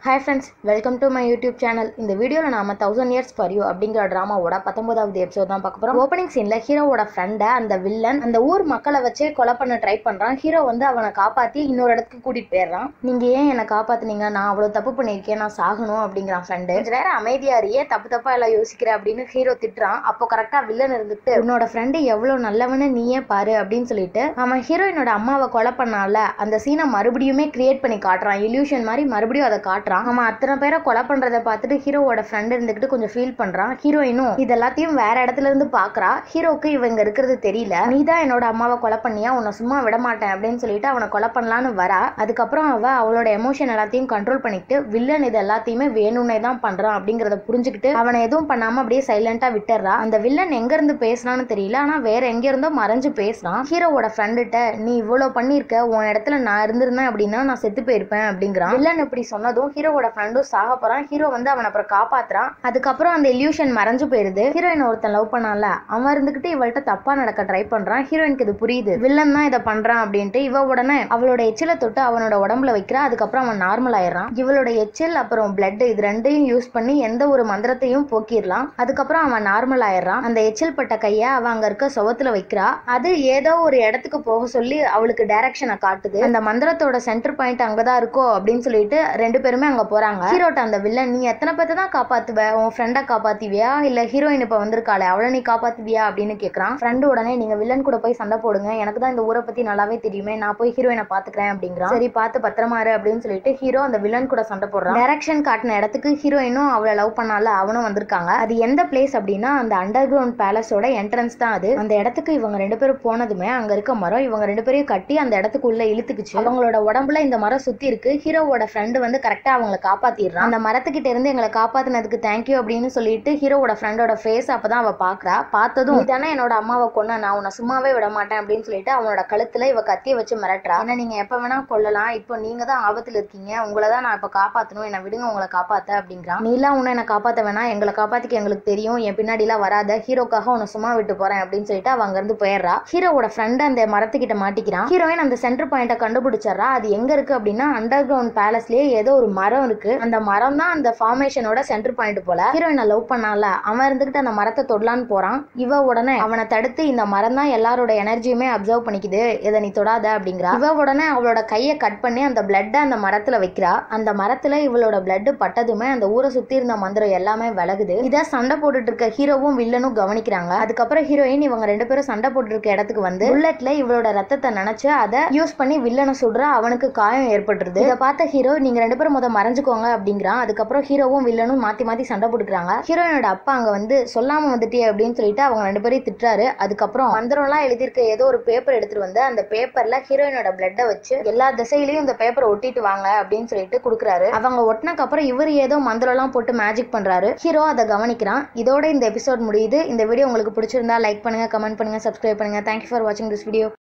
hi friends welcome to my YouTube channel இந்த வீடியோவில் நாம தௌசண்ட் இயர்ஸ் ஃபார் யூ அப்படிங்கிற ட்ராமாவோட பத்தொன்பதாவது எபிசோட் தான் பார்க்க போகிறோம் ஓப்பனிங் சீனில் ஹீரோவோட ஃப்ரெண்டை அந்த வில்லன் அந்த ஊர் மக்களை வச்சே கொலை பண்ண ட்ரை பண்ணுறான் ஹீரோ வந்து அவனை காப்பாற்றி இன்னொரு இடத்துக்கு கூட்டிகிட்டு போயிடுறான் நீங்கள் ஏன் என்னை காப்பாத்துனீங்க நான் அவ்வளோ தப்பு பண்ணியிருக்கேன் நான் சாகணும் அப்படிங்கிறான் ஃப்ரெண்டு கொஞ்ச நேரம் அமைதியாரியே தப்பு தப்பா எல்லாம் யோசிக்கிற அப்படின்னு ஹீரோ திட்டுறான் அப்போ கரெக்டாக வில்லன் இருந்துட்டு உன்னோட ஃப்ரெண்டு எவ்வளோ நல்லவன்னு நீயே பாரு அப்படின்னு சொல்லிட்டு அவன் ஹீரோயினோட அம்மாவை கொலை பண்ணால அந்த சீனை மறுபடியுமே கிரியேட் பண்ணி காட்டுறான் இல்யூஷன் மாதிரி மறுபடியும் அதை காட்டுறான் அவன் அத்தனை பேரை கொலை பண்றதை பார்த்துட்டு ஹீரோவோட ஃப்ரெண்ட் இருந்துகிட்டு கொஞ்சம் ஃபீல் பண்றான் ஹீரோயினும் இது எல்லாத்தையும் வேற இடத்துல இருந்து பாக்குறா ஹீரோக்கு இவங்க இருக்கிறது தெரியல நீ தான் என்னோட அம்மாவை கொலை பண்ணியா உன்னை சும்மா விட மாட்டேன் அப்படின்னு சொல்லிட்டு அவனை கொலை பண்ணலான்னு வரா அதுக்கப்புறம் அவ அவளோட எமோஷன் எல்லாத்தையும் கண்ட்ரோல் பண்ணிட்டு வில்லன் இது எல்லாத்தையுமே வேணும்னே தான் பண்றான் அப்படிங்கறத புரிஞ்சுக்கிட்டு அவனை எதுவும் பண்ணாம அப்படியே சைலண்டா விட்டுறா அந்த வில்லன் எங்க இருந்து பேசுறான்னு தெரியல ஆனா வேற எங்க இருந்தோ மறைஞ்சு பேசுறான் ஹீரோவோட ஃப்ரெண்டுகிட்ட நீ இவ்வளவு பண்ணிருக்க உன் இடத்துல நான் இருந்திருந்தேன் அப்படின்னா நான் செத்து போயிருப்பேன் அப்படிங்கிறான் வில்லன் இப்படி சொன்னதும் ஹீரோவோட ஃப்ரெண்டும் சாக போறான் ஹீரோ வந்து அவனை அப்புறம் காப்பாத்துறான் அதுக்கப்புறம் அந்த இல்யூஷன் மறைஞ்சு போயிருது ஹீரோயின் ஒருத்தன் லவ் பண்ணால அவன் இருந்துகிட்டு இவள்கிட்ட தப்பா நடக்க ட்ரை பண்றான் ஹீரோயினுக்கு இது புரியுது வில்லன் தான் இதை பண்றான் அப்படின்ட்டு இவ உடனே அவளோட எச்சில தொட்டு அவனோட உடம்புல வைக்கிறா அதுக்கப்புறம் அவன் நார்மல் ஆயிடுறான் இவளோட எச்சில் அப்புறம் பிளட் இது ரெண்டையும் யூஸ் பண்ணி எந்த ஒரு மந்திரத்தையும் போக்கிடலாம் அதுக்கப்புறம் அவன் நார்மல் ஆயிடுறான் அந்த எச்சில் பட்ட கைய அவ அங்க இருக்க சுவத்துல வைக்கிறா அது ஏதோ ஒரு இடத்துக்கு போக சொல்லி அவளுக்கு டைரக்ஷனை காட்டுது அந்த மந்திரத்தோட சென்டர் பாயிண்ட் அங்கதான் இருக்கோ அப்படின்னு சொல்லிட்டு ரெண்டு பேருமே அங்க போறாங்க ஹீரோட்ட அந்த வில்லன் நீ எத்தனை பேர்த்த தான் காப்பாத்துவ உன் ஃப்ரெண்டை காப்பாத்துவியா இல்ல ஹீரோயின் இப்ப வந்திருக்காளே அவளை நீ காப்பாத்துவியா அப்படின்னு கேக்குறான் ஃப்ரெண்டு உடனே நீங்க வில்லன் கூட போய் சண்டை போடுங்க எனக்கு தான் இந்த ஊரை பத்தி நல்லாவே தெரியுமே நான் போய் ஹீரோயினை பாத்துக்கிறேன் அப்படிங்கிறான் சரி பார்த்து பத்திரமா இரு அப்படின்னு சொல்லிட்டு ஹீரோ அந்த வில்லன் கூட சண்டை போடுறான் டைரக்ஷன் காட்டின இடத்துக்கு ஹீரோயினும் அவளை லவ் பண்ணால அவனும் வந்திருக்காங்க அது எந்த பிளேஸ் அப்படின்னா அந்த அண்டர் கிரவுண்ட் பேலஸோட என்ட்ரன்ஸ் தான் அது அந்த இடத்துக்கு இவங்க ரெண்டு பேரும் போனதுமே அங்க இருக்க மரம் இவங்க ரெண்டு பேரையும் கட்டி அந்த இடத்துக்குள்ள இழுத்துக்குச்சு அவங்களோட உடம்புல இந்த மரம் சுத்தி இருக்கு ஹீரோவோட ஃப்ரெண்டு வந்து கரெக்டா அவங்களை காப்பாத்திடுறான் அந்த மரத்துக்கிட்ட இருந்து எங்களை காப்பாத்தினதுக்கு தேங்க்யூ அப்படின்னு சொல்லிட்டு ஹீரோவோட ஃப்ரெண்டோட ஃபேஸ் அப்பதான் அவ பாக்குறா பார்த்ததும் இதானே என்னோட அம்மாவை கொன்ன நான் உன்னை சும்மாவே விட மாட்டேன் அப்படின்னு சொல்லிட்டு அவனோட கழுத்துல இவ கத்திய வச்சு மிரட்டுறா என்ன நீங்க எப்ப வேணா கொல்லலாம் இப்போ நீங்க தான் ஆபத்துல இருக்கீங்க உங்களை தான் நான் இப்ப காப்பாத்தணும் என்ன விடுங்க உங்களை காப்பாத்த அப்படிங்கிறான் நீலாம் உன்னை என்ன காப்பாத்த வேணாம் எங்களை காப்பாத்திக்க எங்களுக்கு தெரியும் என் பின்னாடி எல்லாம் வராத ஹீரோக்காக உன்னை சும்மா விட்டு போறேன் அப்படின்னு சொல்லிட்டு அவ அங்க இருந்து போயிடுறா ஹீரோவோட ஃப்ரெண்ட் அந்த மரத்துக்கிட்ட மாட்டிக்கிறான் ஹீரோயின் அந்த சென்டர் பாயிண்ட கண்டுபிடிச்சிடறா அது எங்க இருக்கு அப்படின்னா அண்டர் கிரவுண்ட் பேலஸ்லயே ஏதோ ஒரு மரம் இருக்கு அந்த மரம் தான் அந்த ஃபார்மேஷனோட சென்டர் பாயிண்ட் போல ஹீரோயினை லவ் பண்ணால அவன் இருந்துகிட்டு அந்த மரத்தை தொடலான்னு போறான் இவ உடனே அவனை தடுத்து இந்த மரம் தான் எல்லாரோட எனர்ஜியுமே அப்சர்வ் பண்ணிக்குது இதை நீ தொடாத அப்படிங்கிறா இவ உடனே அவளோட கையை கட் பண்ணி அந்த பிளட்டை அந்த மரத்துல வைக்கிறா அந்த மரத்துல இவளோட பிளட் பட்டதுமே அந்த ஊரை சுத்தி இருந்த மந்திரம் எல்லாமே விலகுது இதை சண்டை போட்டுட்டு இருக்க ஹீரோவும் வில்லனும் கவனிக்கிறாங்க அதுக்கப்புறம் ஹீரோயின் இவங்க ரெண்டு பேரும் சண்டை போட்டு இருக்க இடத்துக்கு வந்து புல்லட்ல இவளோட ரத்தத்தை நினைச்சு அதை யூஸ் பண்ணி வில்லனை சுடுறா அவனுக்கு காயம் ஏற்பட்டுருது இதை பார்த்த ஹீரோ நீங்க ரெண்டு பேரும் முத மறைஞ்சுக்கோங்க அப்படிங்கிறான் அதுக்கப்புறம் ஹீரோவும் வில்லனும் மாத்தி மாத்தி சண்டை போட்டுக்கிறாங்க ஹீரோயினோட அப்பா அங்க வந்து சொல்லாம வந்துட்டே அப்படின்னு சொல்லிட்டு அவங்க ரெண்டு பேரையும் திட்டுறாரு அதுக்கப்புறம் மந்திரம்லாம் எழுதியிருக்க ஏதோ ஒரு பேப்பர் எடுத்துட்டு வந்து அந்த பேப்பர்ல ஹீரோயினோட பிளட்டை வச்சு எல்லா திசையிலையும் இந்த பேப்பரை ஒட்டிட்டு வாங்க அப்படின்னு சொல்லிட்டு கொடுக்குறாரு அவங்க ஒட்டினக்கு அப்புறம் இவர் ஏதோ மந்திரம்லாம் போட்டு மேஜிக் பண்றாரு ஹீரோ அதை கவனிக்கிறான் இதோட இந்த எபிசோட் முடியுது இந்த வீடியோ உங்களுக்கு பிடிச்சிருந்தா லைக் பண்ணுங்க கமெண்ட் பண்ணுங்க சப்ஸ்கிரைப் பண்ணுங்க தேங்க்யூ ஃபார் வாட்சிங் திஸ் வீடியோ